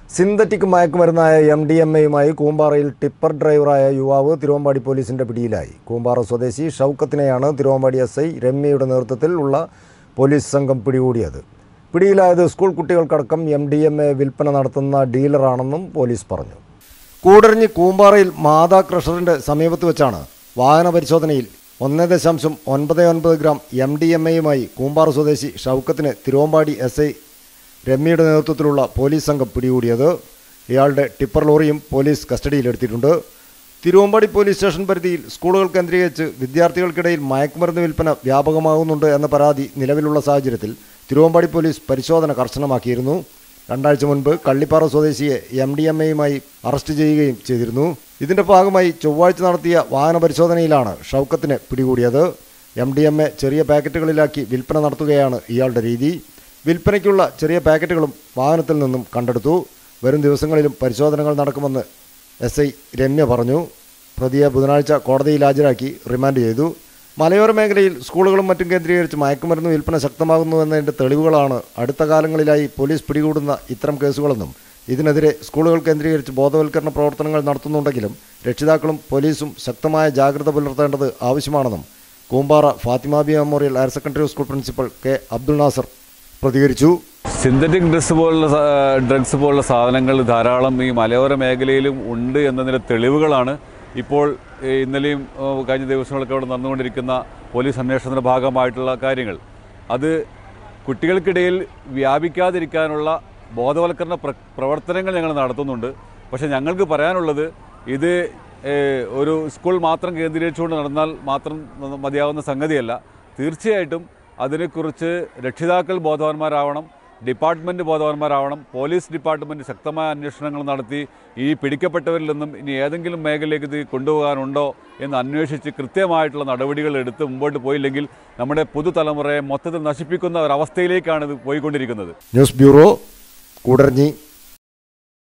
synthetic മയക്കുമരുന്നായ M D M എയുമായി കൂമ്പാറയിൽ ടിപ്പർ ഡ്രൈവറായ യുവാവ് തിരുവമ്പാടി പോലീസിന്റെ പിടിയിലായി കൂമ്പാറ സ്വദേശി ഷൗക്കത്തിനെയാണ് തിരുവമ്പാടി എസ് ഐ രമ്യയുടെ നേതൃത്വത്തിൽ ഉള്ള പോലീസ് സംഘം പിടികൂടിയത് പിടിയിലായത് സ്കൂൾ കുട്ടികൾക്കടക്കം എം ഡി എം എ വിൽപ്പന നടത്തുന്ന ഡീലറാണെന്നും പോലീസ് പറഞ്ഞു കൂടരഞ്ഞി കൂമ്പാറയിൽ മാതാ ക്രഷറിന്റെ സമീപത്ത് വെച്ചാണ് വാഹന പരിശോധനയിൽ ഒന്ന് ദശാംശം ഒൻപത് ഒൻപത് ഗ്രാം എം ഡി എം എയുമായി കൂമ്പാറ സ്വദേശി ഷൗക്കത്തിന് തിരുവമ്പാടി എസ് ഐ രമ്യയുടെ നേതൃത്വത്തിലുള്ള പോലീസ് സംഘം പിടികൂടിയത് ഇയാളുടെ ടിപ്പർ ലോറിയും പോലീസ് കസ്റ്റഡിയിലെടുത്തിട്ടുണ്ട് തിരുവമ്പാടി പോലീസ് സ്റ്റേഷൻ പരിധിയിൽ സ്കൂളുകൾ കേന്ദ്രീകരിച്ച് വിദ്യാർത്ഥികൾക്കിടയിൽ മയക്കുമരുന്ന് വിൽപ്പന വ്യാപകമാകുന്നുണ്ട് എന്ന പരാതി നിലവിലുള്ള സാഹചര്യത്തിൽ തിരുവമ്പാടി പോലീസ് പരിശോധന കർശനമാക്കിയിരുന്നു രണ്ടാഴ്ച മുൻപ് കള്ളിപ്പാറ സ്വദേശിയെ എം ഡി എം എയുമായി അറസ്റ്റ് ചെയ്യുകയും ചെയ്തിരുന്നു ഇതിന്റെ ഭാഗമായി ചൊവ്വാഴ്ച നടത്തിയ വാഹന പരിശോധനയിലാണ് ഷൗക്കത്തിനെ പിടികൂടിയത് എം ഡി എം എ ചെറിയ പാക്കറ്റുകളിലാക്കി വിൽപ്പന നടത്തുകയാണ് ഇയാളുടെ രീതി വിൽപ്പനയ്ക്കുള്ള ചെറിയ പാക്കറ്റുകളും വാഹനത്തിൽ നിന്നും കണ്ടെടുത്തു വരും ദിവസങ്ങളിലും പരിശോധനകൾ നടക്കുമെന്ന് എസ് ഐ രമ്യ പറഞ്ഞു പ്രതിയെ ബുധനാഴ്ച കോടതിയിൽ ഹാജരാക്കി റിമാൻഡ് ചെയ്തു മലയോര മേഖലയിൽ സ്കൂളുകളും മറ്റും കേന്ദ്രീകരിച്ച് മയക്കുമരുന്ന് വിൽപ്പന ശക്തമാകുന്നുവെന്നതിൻ്റെ തെളിവുകളാണ് അടുത്ത കാലങ്ങളിലായി പോലീസ് പിടികൂടുന്ന ഇത്തരം കേസുകളെന്നും ഇതിനെതിരെ സ്കൂളുകൾ കേന്ദ്രീകരിച്ച് ബോധവൽക്കരണ പ്രവർത്തനങ്ങൾ നടത്തുന്നുണ്ടെങ്കിലും രക്ഷിതാക്കളും പോലീസും ശക്തമായ ജാഗ്രത പുലർത്തേണ്ടത് ആവശ്യമാണെന്നും Koombara Fathimabi memorial higher secondary school principal K Abdul Nasar പ്രതികരിച്ചു സിന്തറ്റിക് ഡ്രസ്സ് പോലുള്ള സാ- ഡ്രഗ്സ് പോലുള്ള സാധനങ്ങൾ ധാരാളം ഈ മലയോര മേഖലയിലും ഉണ്ട് എന്നതിൻ്റെ തെളിവുകളാണ് ഇപ്പോൾ ഈ ഇന്നലെയും ഏ, കഴിഞ്ഞ ദിവസങ്ങളൊക്കെ അവിടെ നടന്നുകൊണ്ടിരിക്കുന്ന പോലീസ് അന്വേഷണത്തിൻ്റെ ഭാഗമായിട്ടുള്ള കാര്യങ്ങൾ അത് കുട്ടികൾക്കിടയിൽ വ്യാപിക്കാതിരിക്കാനുള്ള ബോധവൽക്കരണ പ്ര പ്രവർത്തനങ്ങൾ ഞങ്ങൾ നടത്തുന്നുണ്ട് പക്ഷേ ഞങ്ങൾക്ക് പറയാനുള്ളത് ഇത് ഏ, ഒരു സ്കൂൾ മാത്രം കേന്ദ്രീകരിച്ചുകൊണ്ട് നടന്നാൽ മാത്രം മതിയാവുന്ന സംഗതിയല്ല തീർച്ചയായിട്ടും അതിനെക്കുറിച്ച് രക്ഷിതാക്കൾ ബോധവാന്മാരാവണം ഡിപ്പാർട്ട്മെൻറ്റ് ബോധവാന്മാരാവണം പോലീസ് ഡിപ്പാർട്ട്മെൻറ്റ് ശക്തമായ അന്വേഷണങ്ങൾ നടത്തി ഈ പിടിക്കപ്പെട്ടവരിൽ നിന്നും ഇനി ഏതെങ്കിലും മേഖലയിലേക്ക് ഇത് കൊണ്ടുപോകാനുണ്ടോ എന്ന് അന്വേഷിച്ച് കൃത്യമായിട്ടുള്ള നടപടികൾ എടുത്ത് മുമ്പോട്ട് പോയില്ലെങ്കിൽ നമ്മുടെ പുതുതലമുറയെ മൊത്തത്തിൽ നശിപ്പിക്കുന്ന ഒരവസ്ഥയിലേക്കാണ് ഇത് പോയിക്കൊണ്ടിരിക്കുന്നത് ന്യൂസ് ബ്യൂറോ കൂടരഞ്ഞി